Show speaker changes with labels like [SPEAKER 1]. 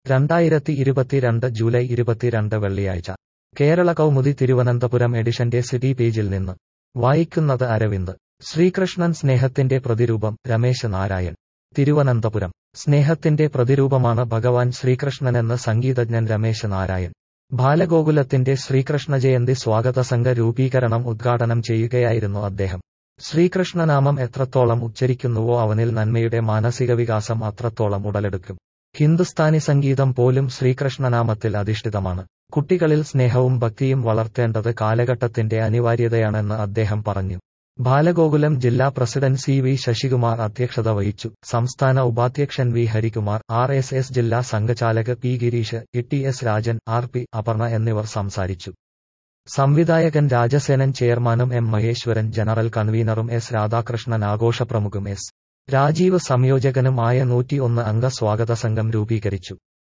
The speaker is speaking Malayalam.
[SPEAKER 1] രണ്ടായിരത്തി ഇരുപത്തിരണ്ട് ജൂലൈ ഇരുപത്തിരണ്ട് വെള്ളിയാഴ്ച കേരള കൗമുദി തിരുവനന്തപുരം എഡിഷന്റെ സിറ്റി പേജിൽ നിന്ന് വായിക്കുന്നത് അരവിന്ദ് ശ്രീകൃഷ്ണൻ സ്നേഹത്തിന്റെ പ്രതിരൂപം രമേശ് നാരായൺ തിരുവനന്തപുരം സ്നേഹത്തിന്റെ പ്രതിരൂപമാണ് ഭഗവാൻ ശ്രീകൃഷ്ണനെന്ന് സംഗീതജ്ഞൻ രമേശ് നാരായൺ ബാലഗോകുലത്തിന്റെ ശ്രീകൃഷ്ണ ജയന്തി സ്വാഗത സംഘ രൂപീകരണം ഉദ്ഘാടനം ചെയ്യുകയായിരുന്നു അദ്ദേഹം ശ്രീകൃഷ്ണനാമം എത്രത്തോളം ഉച്ചരിക്കുന്നുവോ അവനിൽ നന്മയുടെ മാനസിക വികാസം അത്രത്തോളം ഉടലെടുക്കും ഹിന്ദുസ്ഥാനി സംഗീതം പോലും ശ്രീകൃഷ്ണനാമത്തിൽ അധിഷ്ഠിതമാണ് കുട്ടികളിൽ സ്നേഹവും ഭക്തിയും വളർത്തേണ്ടത് കാലഘട്ടത്തിന്റെ അനിവാര്യതയാണെന്ന് അദ്ദേഹം പറഞ്ഞു ബാലഗോകുലം ജില്ലാ പ്രസിഡന്റ് സി വി ശശികുമാർ അധ്യക്ഷത വഹിച്ചു സംസ്ഥാന ഉപാധ്യക്ഷൻ V Harikumar R S S ജില്ലാ സംഘചാലക് P Girish E T S Rajan R P Aparna എന്നിവർ സംസാരിച്ചു സംവിധായകൻ രാജസേനൻ ചെയർമാനും എം മഹേശ്വരൻ ജനറൽ കൺവീനറും എസ് രാധാകൃഷ്ണൻ ആഘോഷപ്രമുഖും എസ് രാജീവ് സംയോജകനും ആയ നൂറ്റിയൊന്ന് അംഗ സ്വാഗത സംഘം രൂപീകരിച്ചു